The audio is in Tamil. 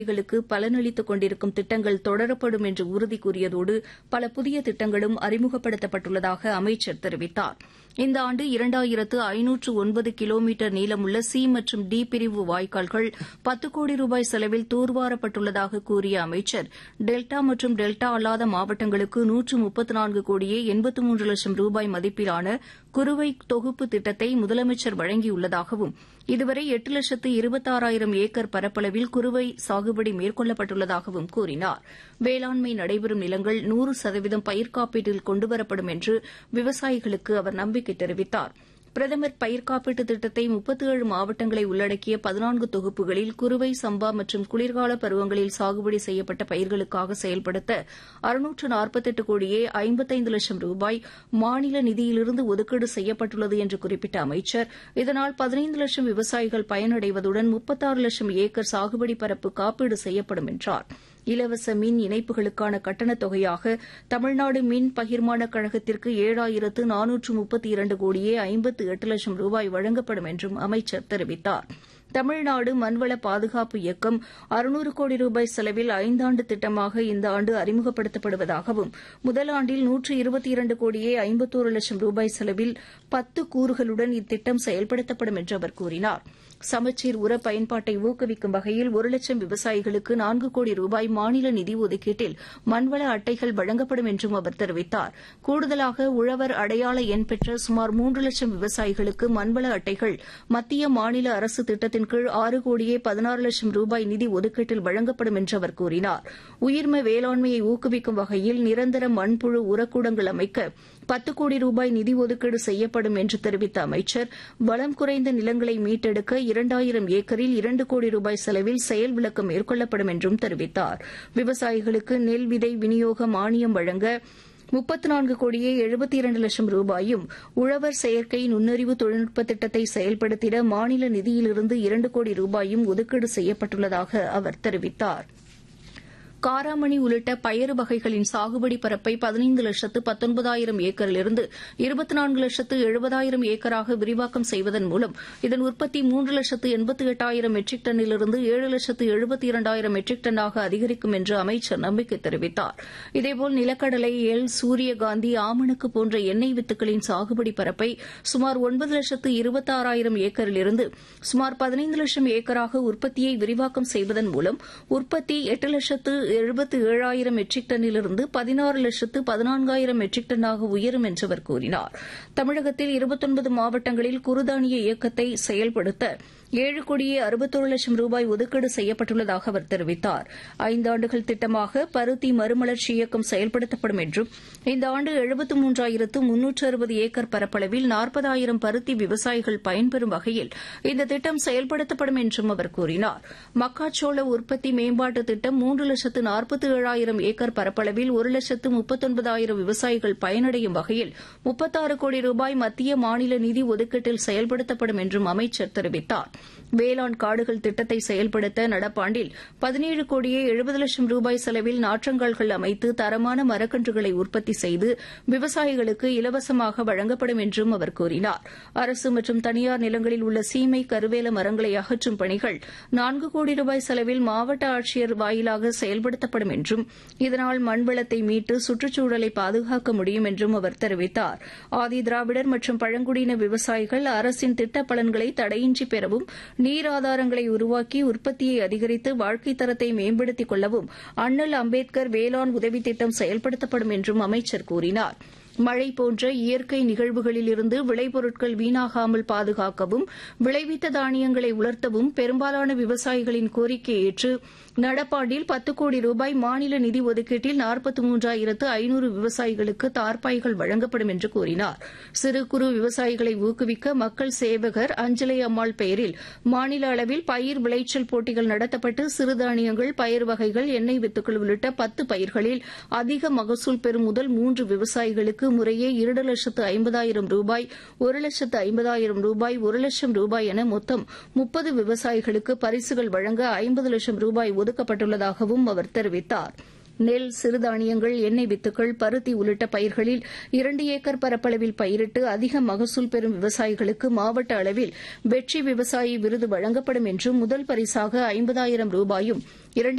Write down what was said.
விவசாயிகளுக்கு பலனளித்துக் கொண்டிருக்கும் திட்டங்கள் தொடரப்படும் என்று உறுதி கூறியதோடு பல புதிய திட்டங்களும் அறிமுகப்படுத்தப்பட்டுள்ளதாக அமைச்சர் தெரிவித்தார் இந்த ஆண்டு இரண்டாயிரத்து ஐநூற்று ஒன்பது கிலோமீட்டர் நீளமுள்ள சி மற்றும் டி பிரிவு வாய்க்கால்கள் பத்து கோடி ரூபாய் செலவில் தூர்வாரப்பட்டுள்ளதாக கூறிய அமைச்சர் டெல்டா மற்றும் டெல்டா அல்லாத மாவட்டங்களுக்கு நூற்று முப்பத்து நான்கு கோடியே எண்பத்து மூன்று லட்சம் ரூபாய் மதிப்பிலான குறுவை தொகுப்பு திட்டத்தை முதலமைச்சர் வழங்கியுள்ளதாகவும் இதுவரை எட்டு லட்சத்து இருபத்தாறாயிரம் ஏக்கர் பரப்பளவில் குறுவை சாகுபடி மேற்கொள்ளப்பட்டுள்ளதாகவும் கூறினார் வேளாண்மை நடைபெறும் நிலங்கள் நூறு சதவீதம் பயிர் காப்பீட்டில் கொண்டுவரப்படும் என்று விவசாயிகளுக்கு அவர் நம்பிக்கை தெரிவித்தார் பிரதமர் பயிர் காப்பீட்டு திட்டத்தை முப்பத்தி ஏழு மாவட்டங்களை உள்ளடக்கிய பதினான்கு தொகுப்புகளில் குறுவை சம்பா மற்றும் குளிர்கால பருவங்களில் சாகுபடி செய்யப்பட்ட பயிர்களுக்காக செயல்படுத்த அறுநூற்று நாற்பத்தெட்டு கோடியே ஐம்பத்தைந்து லட்சம் ரூபாய் மாநில நிதியிலிருந்து ஒதுக்கீடு செய்யப்பட்டுள்ளது என்று குறிப்பிட்ட அமைச்சர் இதனால் பதினைந்து லட்சம் விவசாயிகள் பயனடைவதுடன் முப்பத்தாறு லட்சம் ஏக்கர் சாகுபடி பரப்பு காப்பீடு செய்யப்படும் என்றார் இலவச மின் இணைப்புகளுக்கான கட்டணத் தொகையாக தமிழ்நாடு மின் பகிர்மான கழகத்திற்கு ஏழாயிரத்து நானூற்று முப்பத்தி இரண்டு கோடியே ஐம்பத்து எட்டு லட்சம் ரூபாய் வழங்கப்படும் என்றும் அமைச்சர் தெரிவித்தார் தமிழ்நாடு மண்வள பாதுகாப்பு இயக்கம் அறுநூறு கோடி ரூபாய் செலவில் ஐந்தாண்டு திட்டமாக இந்த ஆண்டு அறிமுகப்படுத்தப்படுவதாகவும் முதல் ஆண்டில் நூற்று இருபத்தி இரண்டு கோடியே ஐம்பத்தோரு லட்சம் ரூபாய் செலவில் பத்து கூறுகளுடன் இத்திட்டம் செயல்படுத்தப்படும் என்று அவர் கூறினார் சமச்சீர் உர பயன்பாட்டை ஊக்குவிக்கும் வகையில் ஒரு லட்சம் விவசாயிகளுக்கு நான்கு கோடி ரூபாய் மாநில நிதி ஒதுக்கீட்டில் மண்வள அட்டைகள் வழங்கப்படும் என்றும் அவர் தெரிவித்தார் கூடுதலாக உழவர் அடையாள எண் பெற்ற சுமார் மூன்று லட்சம் விவசாயிகளுக்கு மண்வள அட்டைகள் மத்திய மாநில அரசு திட்டத்தின் கீழ் ஆறு கோடியே பதினாறு லட்சம் ரூபாய் நிதி ஒதுக்கீட்டில் வழங்கப்படும் என்று அவர் கூறினார் உயிர்ம வேளாண்மையை ஊக்குவிக்கும் வகையில் நிரந்தர மண்புழு உரக்கூடங்கள் அமைக்க பத்து கோடி ரூபாய் நிதி ஒதுக்கீடு செய்யப்படும் என்று தெரிவித்த அமைச்சர் வளம் குறைந்த நிலங்களை மீட்டெடுக்க இரண்டாயிரம் ஏக்கரில் இரண்டு கோடி ரூபாய் செலவில் செயல் விளக்கம் மேற்கொள்ளப்படும் என்றும் தெரிவித்தார் விவசாயிகளுக்கு நெல் விதை விநியோக மானியம் வழங்க முப்பத்து நான்கு கோடியே எழுபத்தி இரண்டு லட்சம் ரூபாயும் உழவர் செயற்கை நுண்ணறிவு தொழில்நுட்ப திட்டத்தை செயல்படுத்திட மாநில நிதியிலிருந்து இரண்டு கோடி ரூபாயும் ஒதுக்கீடு செய்யப்பட்டுள்ளதாக அவர் தெரிவித்தாா் காராமணி உள்ளிட்ட பயறு வகைகளின் சாகுபடி பரப்பை பதினைந்து லட்சத்து பத்தொன்பதாயிரம் ஏக்கரிலிருந்து இருபத்தி நான்கு லட்சத்து எழுபதாயிரம் ஏக்கராக விரிவாக்கம் செய்வதன் மூலம் இதன் உற்பத்தி மூன்று லட்சத்து எண்பத்தி எட்டாயிரம் மெட்ரிக் டன்னிலிருந்து ஏழு லட்சத்து எழுபத்தி இரண்டாயிரம் மெட்ரிக் டன்னாக அதிகரிக்கும் என்று அமைச்சர் நம்பிக்கை தெரிவித்தார் இதேபோல் நிலக்கடலை எல் சூரியகாந்தி ஆமணக்கு போன்ற எண்ணெய் வித்துக்களின் சாகுபடி பரப்பை சுமார் ஒன்பது லட்சத்து இருபத்தாறாயிரம் ஏக்கரிலிருந்து சுமார் பதினைந்து லட்சம் ஏக்கராக உற்பத்தியை விரிவாக்கம் செய்வதன் மூலம் உற்பத்தி எட்டு லட்சத்து எழுபத்து ஏழாயிரம் மெட்ரிக் டன்னிலிருந்து பதினாறு லட்சத்து பதினான்காயிரம் மெட்ரிக் டன்னாக உயரும் என்று அவர் கூறினார் தமிழகத்தில் இருபத்தொன்பது மாவட்டங்களில் குறுதானிய இயக்கத்தை செயல்படுத்த ஏழு கோடியே அறுபத்தோரு லட்சம் ரூபாய் ஒதுக்கீடு செய்யப்பட்டுள்ளதாக அவர் தெரிவித்தார் ஐந்தாண்டுகள் திட்டமாக பருத்தி மறுமலர்ச்சி இயக்கம் செயல்படுத்தப்படும் என்றும் இந்த ஆண்டு எழுபத்து மூன்றாயிரத்து முன்னூற்று அறுபது ஏக்கர் பரப்பளவில் நாற்பதாயிரம் பருத்தி விவசாயிகள் பயன்பெறும் வகையில் இந்த திட்டம் செயல்படுத்தப்படும் என்றும் அவர் கூறினார் மக்காச்சோள உற்பத்தி மேம்பாட்டு திட்டம் மூன்று லட்சத்து நாற்பத்தி ஏழாயிரம் ஏக்கர் பரப்பளவில் ஒரு லட்சத்து முப்பத்தொன்பதாயிரம் விவசாயிகள் பயனடையும் வகையில் முப்பத்தாறு கோடி ரூபாய் மத்திய மாநில நிதி ஒதுக்கீட்டில் செயல்படுத்தப்படும் என்றும் அமைச்சர் தெரிவித்தார் வேளாண் காடுகள் திட்டத்தை செயல்படுத்த நடப்பாண்டில் பதினேழு கோடியே எழுபது லட்சம் ரூபாய் செலவில் நாற்றங்கால்கள் அமைத்து தரமான மரக்கன்றுகளை உற்பத்தி செய்து விவசாயிகளுக்கு இலவசமாக வழங்கப்படும் என்றும் அவர் கூறினார் அரசு மற்றும் தனியார் நிலங்களில் உள்ள சீமை கருவேல மரங்களை அகற்றும் பணிகள் நான்கு கோடி ரூபாய் செலவில் மாவட்ட ஆட்சியர் வாயிலாக செயல்படுத்தப்படும் என்றும் இதனால் மண்வளத்தை மீட்டு சுற்றுச்சூழலை பாதுகாக்க முடியும் என்றும் அவர் தெரிவித்தார் ஆதி திராவிடர் மற்றும் பழங்குடியின விவசாயிகள் அரசின் திட்ட பலன்களை தடையின்றி பெறவும் நீர் ஆதாரங்களை உருவாக்கி உற்பத்தியை அதிகரித்து வாழ்க்கை தரத்தை மேம்படுத்திக் கொள்ளவும் அண்ணல் அம்பேத்கர் வேளாண் உதவி திட்டம் செயல்படுத்தப்படும் என்றும் அமைச்சர் கூறினார் மழை போன்ற இயற்கை நிகழ்வுகளிலிருந்து விளைபொருட்கள் வீணாகாமல் பாதுகாக்கவும் விளைவித்த தானியங்களை உலர்த்தவும் பெரும்பாலான விவசாயிகளின் கோரிக்கையை ஏற்று நடப்பாண்டில் பத்து கோடி ரூபாய் மாநில நிதி ஒதுக்கீட்டில் நாற்பத்தி மூன்றாயிரத்து ஐநூறு விவசாயிகளுக்கு தார்பாய்கள் வழங்கப்படும் என்று கூறினார் சிறு குறு விவசாயிகளை ஊக்குவிக்க மக்கள் சேவகர் அஞ்சலை அம்மாள் பெயரில் மாநில அளவில் பயிர் விளைச்சல் போட்டிகள் நடத்தப்பட்டு சிறுதானியங்கள் பயிர் வகைகள் எண்ணெய் வித்துக்கள் உள்ளிட்ட பத்து பயிர்களில் அதிக மகசூல் பெறும் முதல் மூன்று விவசாயிகளுக்கு முறையே இரண்டு லட்சத்து ஐம்பதாயிரம் ரூபாய் ஒரு லட்சத்து ஐம்பதாயிரம் ரூபாய் ஒரு லட்சம் ரூபாய் என மொத்தம் முப்பது விவசாயிகளுக்கு பரிசுகள் வழங்க ஐம்பது லட்சம் ரூபாய் ஒதுக்கப்பட்டுள்ளதாகவும் அவர் தெரிவித்தார் நெல் சிறுதானியங்கள் எண்ணெய் வித்துக்கள் பருத்தி உள்ளிட்ட பயிர்களில் இரண்டு ஏக்கர் பரப்பளவில் பயிரிட்டு அதிக மகசூல் பெறும் விவசாயிகளுக்கு மாவட்ட அளவில் வெற்றி விவசாயி விருது வழங்கப்படும் என்றும் முதல் பரிசாக ஐம்பதாயிரம் ரூபாயும்